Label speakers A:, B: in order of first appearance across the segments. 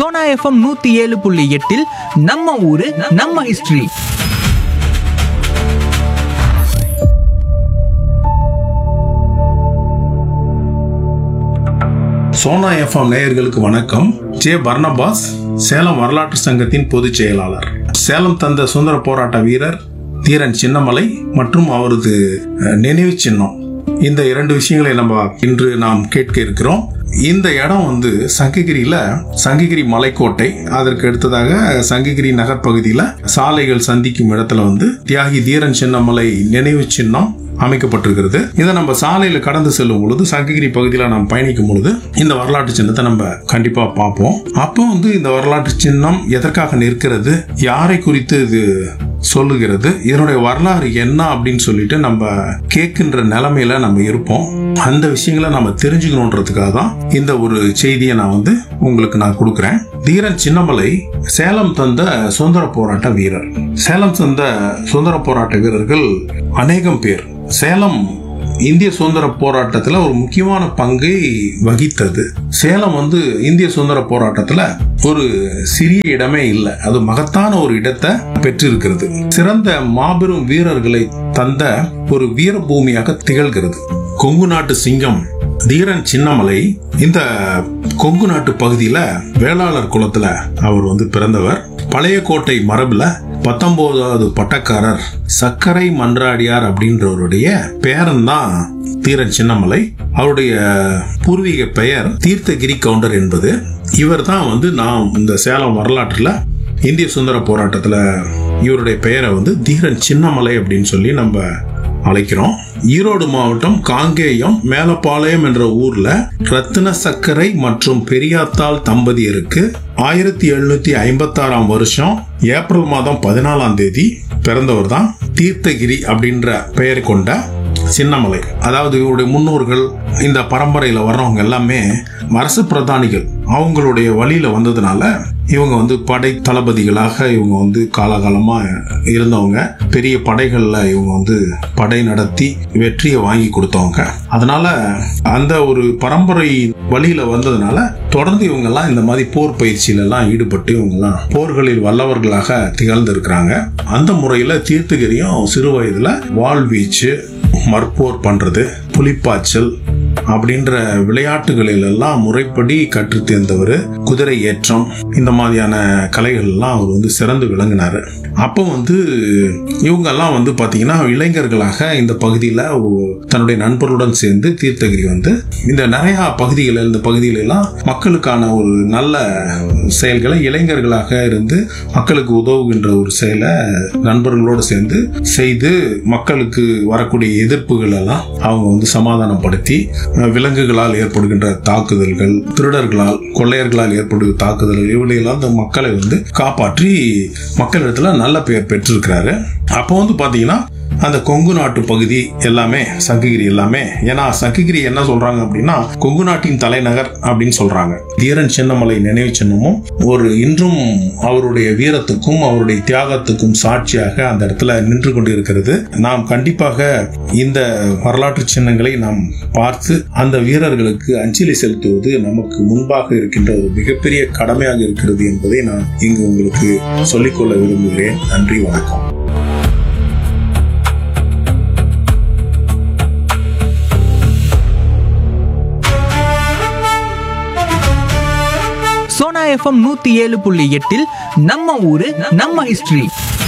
A: Sona FM நூத்தி ஏழு புள்ளி எட்டில் நம்ம ஊரு நம்ம ஹிஸ்டரி
B: சோனா எஃப்எம் நேயர்களுக்கு வணக்கம் ஜே பர்னபாஸ் சேலம் வரலாற்று சங்கத்தின் பொதுச் செயலாளர் சேலம் தந்த சுதந்திர போராட்ட வீரர் தீரன் சின்னமலை மற்றும் அவரது அஹ், நினைவு சின்னம் இந்த இரண்டு விஷயங்களை நம்ம இன்று நாம் கேட்க இருக்கிறோம் இந்த இடம் வந்து சங்ககிரியில சங்ககிரி மலைக்கோட்டை அதற்கு அடுத்ததாக சங்ககிரி நகர் பகுதியில சாலைகள் சந்திக்கும் இடத்துல வந்து தியாகி தீரன் சின்னமலை நினைவு சின்னம் அமைக்கப்பட்டிருக்கிறது இதை நம்ம சாலையில கடந்து செல்லும் பொழுது சங்ககிரி பகுதியில நாம் பயணிக்கும் பொழுது இந்த வரலாற்று சின்னத்தை நம்ம கண்டிப்பா பார்ப்போம் அப்போ வந்து இந்த வரலாற்று சின்னம் எதற்காக நிற்கிறது யாரை குறித்து இது சொல்லுகிறது இதனுடைய வரலாறு என்ன அப்படின்னு சொல்லிட்டு நம்ம கேட்கின்ற நிலைமையில நம்ம இருப்போம் அந்த விஷயங்களை நம்ம தெரிஞ்சுக்கணுன்றதுக்காக தான் இந்த ஒரு செய்தியை நான் வந்து உங்களுக்கு நான் கொடுக்குறேன் தீரன் சின்னமலை சேலம் தந்த சுதந்திர போராட்ட வீரர் சேலம் தந்த சுதந்திர போராட்ட வீரர்கள் அநேகம் பேர் சேலம் இந்திய சுதந்திர போராட்டத்துல ஒரு முக்கியமான பங்கை வகித்தது சேலம் வந்து இந்திய சுதந்திர போராட்டத்துல ஒரு சிறிய இடமே இல்லை அது மகத்தான ஒரு இடத்தை பெற்றிருக்கிறது சிறந்த மாபெரும் வீரர்களை தந்த ஒரு வீரபூமியாக திகழ்கிறது கொங்கு நாட்டு சிங்கம் தீரன் சின்னமலை இந்த கொங்கு நாட்டு பகுதியில வேளாளர் குலத்துல அவர் வந்து பிறந்தவர் பழைய கோட்டை மரபுல பத்தொன்பதாவது பட்டக்காரர் சக்கரை மன்றாடியார் அப்படின்றவருடைய பேரன் தான் தீரன் சின்னமலை அவருடைய பூர்வீக பெயர் தீர்த்தகிரி கவுண்டர் என்பது இவர் தான் வந்து நாம் இந்த சேலம் வரலாற்றுல இந்திய சுதந்திர போராட்டத்துல இவருடைய பெயரை வந்து தீரன் சின்னமலை அப்படின்னு சொல்லி நம்ம அழைக்கிறோம் ஈரோடு மாவட்டம் காங்கேயம் மேலப்பாளையம் என்ற ஊர்ல ரத்தின சக்கரை மற்றும் பெரியாத்தாள் தம்பதியருக்கு ஆயிரத்தி எழுநூத்தி ஐம்பத்தி ஆறாம் வருஷம் ஏப்ரல் மாதம் பதினாலாம் தேதி பிறந்தவர் தான் தீர்த்தகிரி அப்படின்ற பெயர் கொண்ட சின்னமலை அதாவது இவருடைய முன்னோர்கள் இந்த பரம்பரையில வர்றவங்க எல்லாமே அரசு பிரதானிகள் அவங்களுடைய வழியில வந்ததுனால இவங்க வந்து படை தளபதிகளாக இவங்க வந்து காலகாலமா இருந்தவங்க பெரிய படைகள்ல இவங்க வந்து படை நடத்தி வெற்றியை வாங்கி கொடுத்தவங்க அதனால அந்த ஒரு பரம்பரை வழியில வந்ததுனால தொடர்ந்து இவங்க எல்லாம் இந்த மாதிரி போர் பயிற்சியில எல்லாம் ஈடுபட்டு இவங்க எல்லாம் போர்களில் வல்லவர்களாக திகழ்ந்து இருக்கிறாங்க அந்த முறையில தீர்த்தகிரியும் சிறு வயதுல வாழ்வீச்சு மற்போர் பண்றது புலிப்பாய்ச்சல் அப்படின்ற விளையாட்டுகளில் எல்லாம் முறைப்படி கற்றுத் தேர்ந்தவர் குதிரை ஏற்றம் இந்த மாதிரியான கலைகள் எல்லாம் அவர் வந்து சிறந்து விளங்கினாரு அப்போ வந்து இவங்க எல்லாம் வந்து பாத்தீங்கன்னா இளைஞர்களாக இந்த பகுதியில் தன்னுடைய நண்பர்களுடன் சேர்ந்து தீர்த்தகிரி வந்து இந்த நிறைய பகுதிகளில் இந்த பகுதியில எல்லாம் மக்களுக்கான ஒரு நல்ல செயல்களை இளைஞர்களாக இருந்து மக்களுக்கு உதவுகின்ற ஒரு செயலை நண்பர்களோடு சேர்ந்து செய்து மக்களுக்கு வரக்கூடிய எதிர்ப்புகள் எல்லாம் அவங்க வந்து சமாதானப்படுத்தி அஹ், விலங்குகளால் ஏற்படுகின்ற தாக்குதல்கள் திருடர்களால் கொள்ளையர்களால் ஏற்படுகிற தாக்குதல்கள் இவளையெல்லாம் அந்த மக்களை வந்து காப்பாற்றி மக்களிடத்துல நல்ல பெயர் பெற்றிருக்கிறாரு அப்போ வந்து பாத்தீங்கன்னா அந்த கொங்கு நாட்டு பகுதி எல்லாமே சங்ககிரி எல்லாமே ஏன்னா சங்ககிரி என்ன சொல்றாங்க அப்படின்னா கொங்கு நாட்டின் தலைநகர் அப்படின்னு சொல்றாங்க தீரன் சின்னமலை நினைவு சின்னமும் ஒரு இன்றும் அவருடைய வீரத்துக்கும் அவருடைய தியாகத்துக்கும் சாட்சியாக அந்த இடத்துல நின்று கொண்டிருக்கிறது நாம் கண்டிப்பாக இந்த வரலாற்று சின்னங்களை நாம் பார்த்து அந்த வீரர்களுக்கு அஞ்சலி செலுத்துவது நமக்கு முன்பாக இருக்கின்ற ஒரு மிகப்பெரிய கடமையாக இருக்கிறது என்பதை நான் இங்கு உங்களுக்கு சொல்லிக்கொள்ள விரும்புகிறேன் நன்றி வணக்கம்
A: சோனா எஃப்எம் நூத்தி ஏழு புள்ளி எட்டில் நம்ம ஊரு நம்ம ஹிஸ்டரி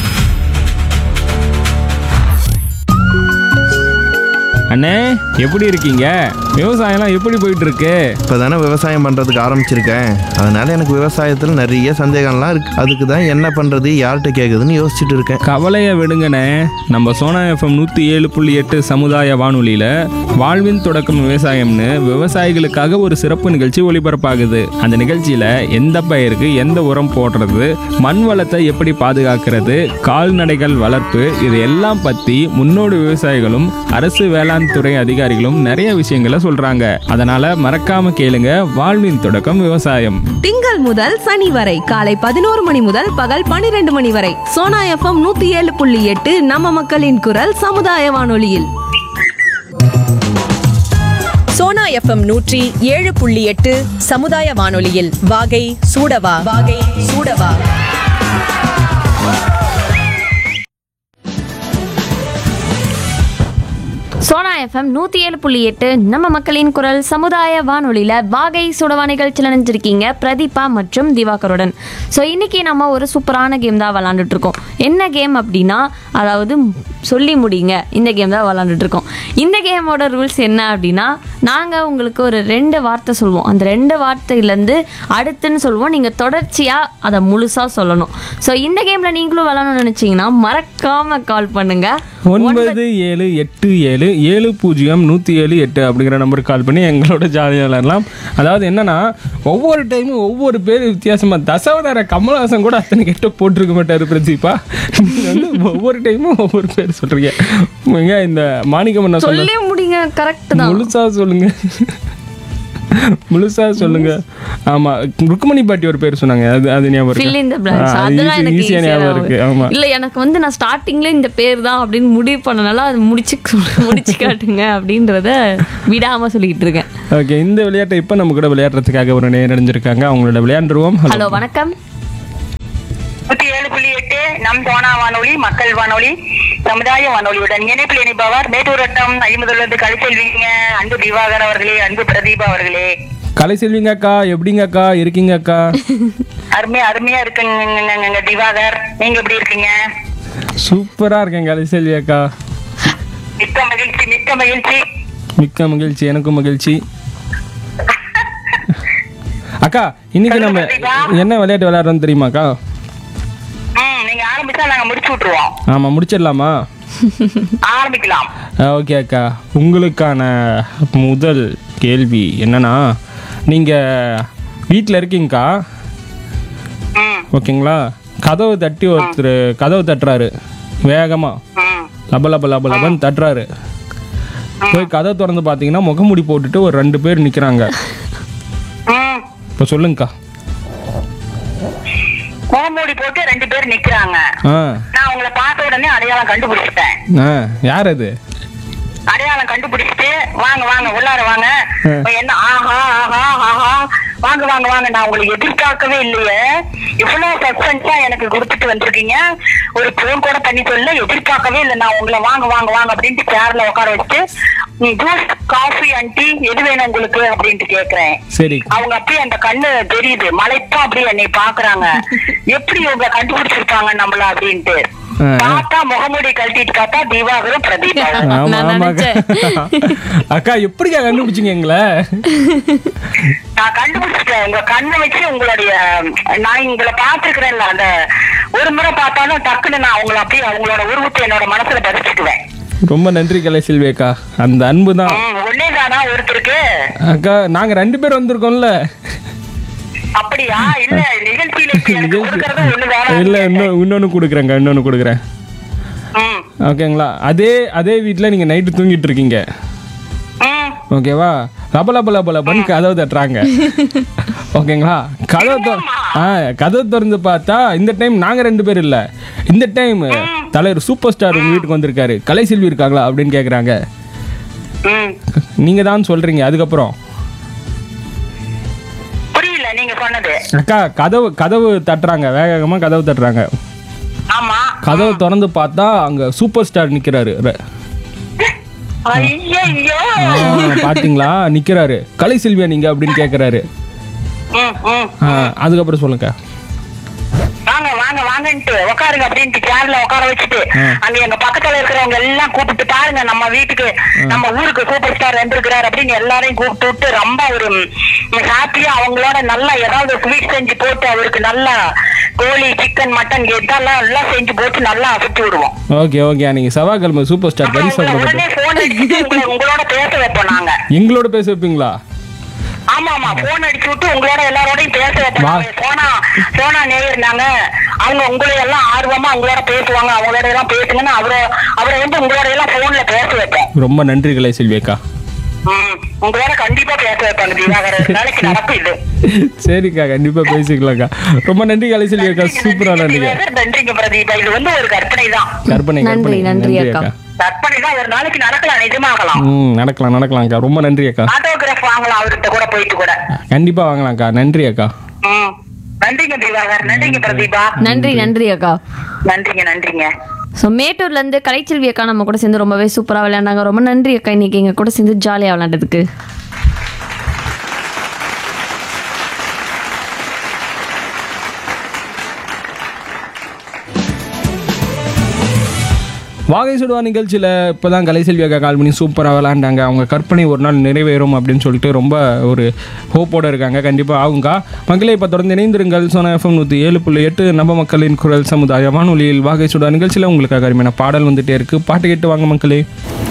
C: அண்ணே எப்படி இருக்கீங்க விவசாயம்லாம் எப்படி போயிட்டு இருக்கு
D: இப்போ தானே விவசாயம் பண்ணுறதுக்கு ஆரம்பிச்சிருக்கேன் அதனால எனக்கு விவசாயத்தில் நிறைய சந்தேகம்லாம் இருக்கு அதுக்கு தான் என்ன பண்ணுறது யார்கிட்ட கேட்குதுன்னு யோசிச்சுட்டு இருக்கேன்
C: கவலையை விடுங்கண்ணே நம்ம சோனா எஃப்எம் நூற்றி ஏழு புள்ளி எட்டு சமுதாய வானொலியில் வாழ்வின் தொடக்கம் விவசாயம்னு விவசாயிகளுக்காக ஒரு சிறப்பு நிகழ்ச்சி ஒளிபரப்பாகுது அந்த நிகழ்ச்சியில் எந்த பயிருக்கு எந்த உரம் போடுறது மண் வளத்தை எப்படி பாதுகாக்கிறது கால்நடைகள் வளர்ப்பு இது எல்லாம் பற்றி முன்னோடி விவசாயிகளும் அரசு வேளாண் துறை அதிகாரிகளும் நிறைய விஷயங்களை சொல்கிறாங்க அதனால் மறக்காம கேளுங்க வாழ்வின் தொடக்கம் விவசாயம்
E: திங்கள் முதல் சனி வரை காலை பதினோரு மணி முதல் பகல் பனிரெண்டு மணி வரை சோனா எஃப்எம் நூத்தி ஏழு புள்ளி எட்டு நம்ம மக்களின் குரல் சமுதாய வானொலியில்
F: சோனா எஃப்எம் நூற்றி ஏழு புள்ளி எட்டு சமுதாய வானொலியில் வாகை சூடவா வாகை சூடவா
G: சோனா எஃப்எம் நூற்றி ஏழு புள்ளி எட்டு நம்ம மக்களின் குரல் சமுதாய வானொலியில் வாகை சுடவா நிகழ்ச்சியில் நினைஞ்சிருக்கீங்க பிரதீபா மற்றும் திவாகருடன் ஸோ இன்னைக்கு நம்ம ஒரு சூப்பரான கேம் தான் விளாண்டுட்டு இருக்கோம் என்ன கேம் அப்படின்னா அதாவது சொல்லி முடியுங்க இந்த கேம் தான் விளாண்டுட்டு இருக்கோம் இந்த கேமோட ரூல்ஸ் என்ன அப்படின்னா நாங்கள் உங்களுக்கு ஒரு ரெண்டு வார்த்தை சொல்லுவோம் அந்த ரெண்டு வார்த்தையிலேருந்து அடுத்துன்னு சொல்லுவோம் நீங்கள் தொடர்ச்சியாக அதை முழுசாக சொல்லணும் ஸோ இந்த கேமில் நீங்களும் விளாடணும்னு நினச்சிங்கன்னா மறக்காமல் கால் பண்ணுங்கள்
C: ஒன்பது ஏழு எட்டு ஏழு ஏழு பூஜ்ஜியம் நூற்றி ஏழு எட்டு அப்படிங்கிற நம்பருக்கு கால் பண்ணி எங்களோட ஜாலியாக விளையாடலாம் அதாவது என்னன்னா ஒவ்வொரு டைமும் ஒவ்வொரு பேர் வித்தியாசமாக தசவதார கமல்ஹாசன் கூட அத்தனை கெட்ட போட்டிருக்க மாட்டார் பிரதீபா நீங்கள் வந்து ஒவ்வொரு டைமும் ஒவ்வொரு பேர் சொல்கிறீங்க ஏங்க இந்த மாணிக்கம் என்ன சொல்ல
G: சொல்லி முடியுங்க கரெக்ட் தான்
C: முழுசா சொல்லுங்க முழுசா சொல்லுங்க ஆமா ருக்குமணி பாட்டி ஒரு பேர் சொன்னாங்க அது அது ஞாபகம்
G: fill in the
C: இருக்கு
G: blanks
C: ஆ, அது
G: அதுதான்
C: easy-
G: எனக்கு
C: easy-ஆ
G: ஈஸியா
C: ஞாபகம் இருக்கு ஆமா
G: இல்ல எனக்கு வந்து நான் ஸ்டார்டிங்ல இந்த பேர் தான் அப்படின்னு முடிவு பண்ணனால அது முடிச்சு முடிச்சு காட்டுங்க அப்படின்றத விடாம சொல்லிட்டு இருக்கேன்
C: ஓகே இந்த விளையாட்டை இப்போ நம்ம கூட விளையாடுறதுக்காக ஒரு நேரம் அடைஞ்சிருக்காங்க அவங்களோட விளையாண்டுருவோம்
G: ஹலோ வணக்கம்
H: நூத்தி ஏழு புள்ளி எட்டு நம் சோனா வானொலி மக்கள் வானொலி சமுதாய வானொலியுடன் இணைப்பில் இணைப்பவர் மேட்டூர் வட்டம் ஐம்பதுலேருந்து கழிச்செல்விங்க அன்பு திவாகர் அவர்களே அன்பு பிரதீபா அவர்களே
C: கலை செல்விங்க அக்கா எப்படிங்க அக்கா இருக்கீங்க அக்கா
H: அருமையா அருமையா இருக்குங்க திவாகர் நீங்க எப்படி இருக்கீங்க
C: சூப்பரா இருக்கேன் கலை செல்வி அக்கா
H: மிக்க மகிழ்ச்சி மிக்க மகிழ்ச்சி
C: மிக்க மகிழ்ச்சி எனக்கும் மகிழ்ச்சி அக்கா இன்னைக்கு நம்ம என்ன விளையாட்டு விளையாடுறோம் தெரியுமாக்கா
H: ம் நீங்க ஆரம்பிச்சா நாங்க முடிச்சு விட்டுருவோம்
C: ஆமா முடிச்சிடலாமா
H: ஆரம்பிக்கலாம்
C: ஓகே அக்கா உங்களுக்கான முதல் கேள்வி என்னன்னா நீங்கள் வீட்டில் இருக்கீங்கக்கா
H: ம்
C: ஓகேங்களா கதவு தட்டி ஒருத்தர் கதவு தட்டுறாரு வேகமாக
H: ம்
C: லப லப லப லபன்னு தட்டுறாரு போய் கதவை திறந்து பார்த்தீங்கன்னா முகமூடி போட்டுட்டு ஒரு ரெண்டு பேர் நிற்கிறாங்க
H: ம்
C: இப்போ சொல்லுங்கக்கா
H: முகமூடி போட்டு ரெண்டு பேர் நிக்கிறாங்க
C: ஆ
H: நான் உங்களை பார்த்த உடனே அடையாளம் கண்டுபிடிச்சிட்டேன்
C: ஆ யார் அது
H: அடையாளம் கண்டுபிடிச்சிட்டு வாங்க வாங்க உள்ளார வாங்க என்ன ஆஹா ஆஹா ஆஹா வாங்க வாங்க வாங்க நான் உங்களுக்கு எதிர்பார்க்கவே இல்லையே இவ்வளவு சஸ்பென்ஸா எனக்கு கொடுத்துட்டு வந்திருக்கீங்க ஒரு போன் கூட பண்ணி சொல்ல எதிர்பார்க்கவே இல்லை நான் உங்களை வாங்க வாங்க வாங்க அப்படின்ட்டு சேர்ல உட்கார வச்சுட்டு ஜூஸ் காஃபி அண்ட் டீ எது வேணும் உங்களுக்கு அப்படின்ட்டு கேக்குறேன்
C: சரி
H: அவங்க அப்படியே அந்த கண்ணு தெரியுது மலைப்பா அப்படியே என்னை பாக்குறாங்க எப்படி இவங்க கண்டுபிடிச்சிருப்பாங்க நம்மள அப்படின்ட்டு
C: ஆ.
H: பார்த்தா முகமூடி கழட்டிட்டு பார்த்தா திவாகரும் பிரதீபாவும்
C: ஆமா
G: நான்
C: ஆமாக்கா அக்கா எப்படிக்கா கண்டுபிடிச்சிங்க எங்களை
H: நான் கண்டுபிடிச்சிட்டேன் உங்க கண்ணை வச்சு உங்களுடைய நான் உங்களை பார்த்திருக்கிறேன்ல அந்த ஒரு முறை பார்த்தாலும் டக்குன்னு நான் உங்களை அப்படியே அவங்களோட உருவத்தை என்னோட மனசுல பதிச்சுக்குவேன்
C: ரொம்ப நன்றி கலை செல்வி அக்கா அந்த அன்பு தான்
H: ம், ஒன்னே தானா ஒருத்தருக்கு
C: அக்கா நாங்கள் ரெண்டு பேர் வந்திருக்கோம்ல
H: அப்படியா இல்ல நிகழ்ச்சியில இப்ப எனக்கு கொடுக்கறது ஒண்ணுதானா
C: இல்லை இன்னும் இன்னொன்று கொடுக்குறேங்க இன்னொன்று கொடுக்குறேன்
H: ம்
C: ஓகேங்களா அதே அதே வீட்டில் நீங்கள் நைட்டு தூங்கிட்டு இருக்கீங்க
H: ம்
C: ஓகேவா லப லப லப லபன்னு கதவு தட்டுறாங்க ஓகேங்களா கதவு தொ ஆ கதவு திறந்து பார்த்தா இந்த டைம் நாங்கள் ரெண்டு பேர் இல்லை இந்த டைம் தலைவர் சூப்பர் ஸ்டார் உங்கள் வீட்டுக்கு வந்திருக்காரு கலை செல்வி இருக்காங்களா அப்படின்னு கேட்குறாங்க
H: ம்
C: நீங்கள் தான் சொல்கிறீங்க அதுக்கப்புறம்
H: புரியல நீங்க சொன்னது
C: அக்கா கதவு கதவு தட்டுறாங்க வேக வேகமாக கதவு தட்டுறாங்க
H: ஆமா
C: கதவு திறந்து பார்த்தா அங்கே சூப்பர் ஸ்டார் நிற்கிறாரு
H: ஐயோ
C: பார்த்தீங்களா நிற்கிறாரு கலை செல்வியா நீங்கள் அப்படின்னு கேட்குறாரு
H: ம் ம்
C: அதுக்கப்புறம் சொல்லுங்க
H: வாங்க வாங்க வாங்கன்ட்டு உட்காருங்க அப்படின்ட்டு சேர்ல உட்கார வச்சுட்டு அங்க எங்க பக்கத்துல இருக்கிறவங்க எல்லாம் கூப்பிட்டு பாருங்க நம்ம வீட்டுக்கு நம்ம ஊருக்கு சூப்பர் ஸ்டார் வந்திருக்கிறார் அப்படின்னு எல்லாரையும் கூப்பிட்டு விட்டு ரொம்ப ஒரு ஹாப்பியா அவங்களோட நல்லா ஏதாவது ஸ்வீட் செஞ்சு போட்டு அவருக்கு நல்லா கோழி சிக்கன் மட்டன் இதெல்லாம் எல்லாம் செஞ்சு போட்டு நல்லா அசைச்சு விடுவோம்
C: ஓகே ஓகே நீங்கள் செவ்வாய்க்கிழமை சூப்பர் ஸ்டார் கறி
H: உங்களை
C: சாப்பிட
H: உடனே போன் அடிச்சுட்டு உங்களை- உங்களோட பேச வைப்போம் நாங்க
C: எங்களோட பேச வைப்பீங்களா
H: ஆமா ஆமா போன் அடிச்சு விட்டு உங்களோட எல்லாரோடையும் பேச வைப்போம்
C: வா.
H: நாங்க சோனா சோனா நேயர் நாங்க அவங்க உங்களை எல்லாம் ஆர்வமா உங்களோட பேசுவாங்க அவங்களோட எல்லாம் பேசுங்கன்னு அவரை அவரை வந்து உங்களோட எல்லாம் போன்ல பேச வைப்போம்
C: ரொம்ப நன்றி கலை செல்வி அக்கா
H: ம், உங்களோட கண்டிப்பா பேச வைப்பாங்க திவாகர் நாளைக்கு நடக்கும் இது
C: சரிக்கா கண்டிப்பாக பேசிக்கலாம்க்கா ரொம்ப நன்றி கலை செல்வி அக்கா சூப்பராக நன்றிங்க
H: திவாகர், நன்றிங்க பிரதீபா இது வந்து ஒரு கற்பனை தான்
C: கற்பனை
G: நன்றி,
C: கற்பனை
G: நன்றி
C: நன்றி
G: அக்கா.
C: அக்கா
H: கற்பனை தான் ஒரு நாளைக்கு நடக்கலாம் நிஜமாகலாம்
C: ம் நடக்கலாம் நடக்கலாம்க்கா ரொம்ப நன்றி அக்கா
H: ஆட்டோகிராஃப் வாங்கலாம் அவர்கிட்ட கூட போயிட்டு கூட
C: கண்டிப்பாக வாங்கலாம்க்கா நன்றி அக்கா
H: ம் நன்றிங்க திவாகர் நன்றிங்க பிரதீபா
G: நன்றி நன்றி அக்கா
H: நன்றிங்க நன்றிங்க
G: ஸோ மேட்டூர்லேருந்து கலைச்செல்வி அக்கா நம்ம கூட சேர்ந்து ரொம்பவே சூப்பராக விளையாண்டாங்க ரொம்ப நன்றி அக்கா இன்னைக்கு எங்கள் கூட சேர்ந்து ஜாலியாக விளையாண்டதுக்கு
C: வாகை சுடுவா நிகழ்ச்சியில் இப்போ தான் கலைசெல்வி அக்கா கால் பண்ணி சூப்பராக விளாண்டாங்க அவங்க கற்பனை ஒரு நாள் நிறைவேறும் அப்படின்னு சொல்லிட்டு ரொம்ப ஒரு ஹோப்போடு இருக்காங்க கண்டிப்பாக ஆகுங்கா மக்களே இப்போ தொடர்ந்து இணைந்திருங்கள் சோனா எஃப்எம் நூற்றி ஏழு புள்ளி எட்டு நம்ம மக்களின் குரல் சமுதாய வானொலியில் வாகை சுடா நிகழ்ச்சியில் உங்களுக்காக அருமையான பாடல் வந்துட்டே இருக்குது பாட்டு கேட்டு வாங்க மக்களே